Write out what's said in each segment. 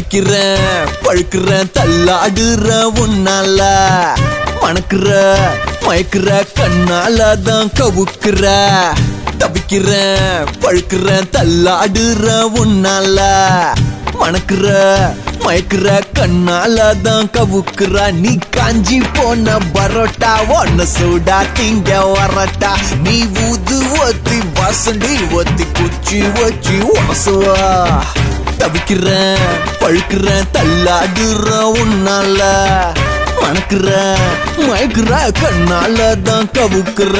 தவிக்கிறேன் பழுக்கிறேன் தள்ளாடுற உன்னால மணக்குற மயக்குற கண்ணால தான் கவுக்குற தவிக்கிறேன் பழுக்கிறேன் தள்ளாடுற உன்னால மணக்குற மயக்குற கண்ணால தான் கவுக்குற நீ காஞ்சி போன பரோட்டா ஒன்ன சூடா திங்க வரட்டா நீ ஊது ஒத்தி வாசண்டி ஒத்தி குச்சி வச்சு வாசுவா தவிக்கிறேன் பழுக்கிறேன் தள்ளாடுற உன்னால மணக்குற மயக்குற கண்ணால தான் கவுக்குற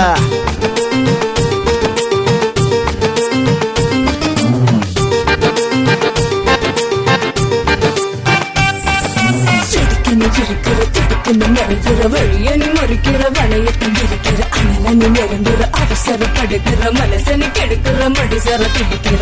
செதுக்குன்னு இருக்கிற திடுக்குன்னு மறைக்கிற வழிய நீ மறுக்கிற வளையத்தை இருக்கிற அனல நீ நிரம்புற அவசரப்படுக்கிற மனசனி கெடுக்கிற மடிசர துடிக்கிற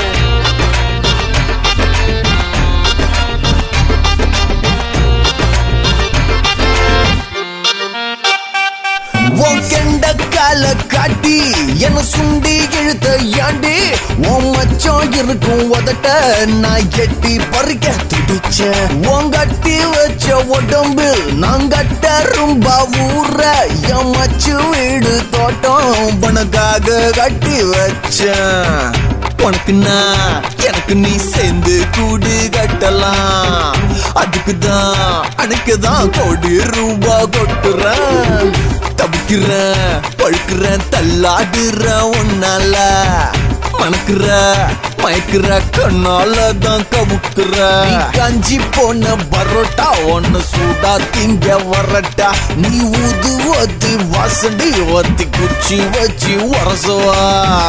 உன் கெண்ட கால காட்டி என்ன சுண்டி இழுத்த யாண்டி உன் மச்சம் இருக்கும் உதட்ட நான் எட்டி பறிக்க துடிச்ச உன் கட்டி வச்ச உடம்பு நான் கட்ட ரொம்ப ஊற என் மச்சு வீடு தோட்டம் பணக்காக கட்டி வச்சேன் உனக்கு நான் எனக்கு நீ சேர்ந்து கூடு கட்டலாம் அதுக்கு தான் அன்னைக்கு தான் கோடி ரூபா கொட்டுறேன் தவிக்கிறேன் பழுக்கிறேன் தள்ளாடுறேன் உன்னால மணக்குற மயக்குற கண்ணால தான் கவுக்குற நீ காஞ்சி போன பரோட்டா ஒன்னு சூடா திங்க வரட்டா நீ ஊது ஒத்தி வாசண்டி ஒத்தி குச்சி வச்சு வரசுவா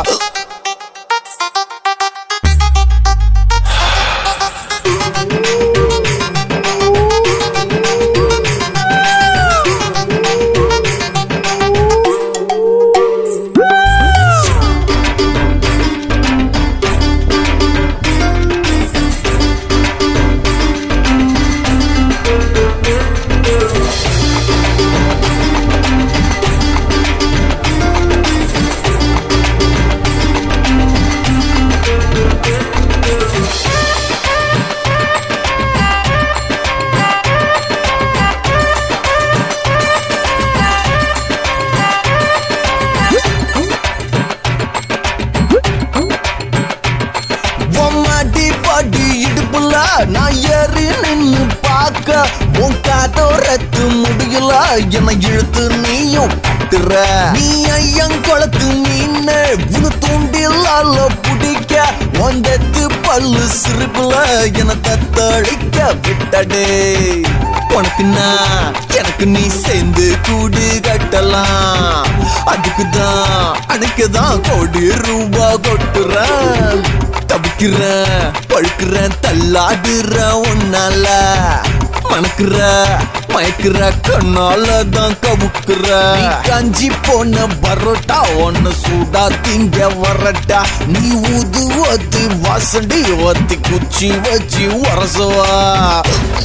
உம்மாடி பாடி இடுப்புல நான் ஏறி நின்னு பார்க்க உன் காதோரத்து முடியல என்னை இழுத்து நீயும் கட்டுற நீ ஐயன் குளத்து மீன் உன தூண்டிலால பிடிக்க ஒந்தத்து பல்லு சிரிப்புல என தத்தளிக்க விட்டடே உனக்கு நான் எனக்கு நீ சேர்ந்து கூடு கட்டலாம் அதுக்கு தான் அன்னைக்கு தான் கோடி ரூபா கொட்டுறேன் தவிக்கிறேன் பழுக்கிறேன் தள்ளாடுறேன் உன்னால மணக்குற மயக்குற கண்ணால தான் கவுக்குற நீ காஞ்சி போன பரோட்டா ஒன்னு சூடா திங்க வரட்டா நீ ஊது ஒத்தி வாசண்டி ஒத்தி குச்சி வச்சு வரசுவா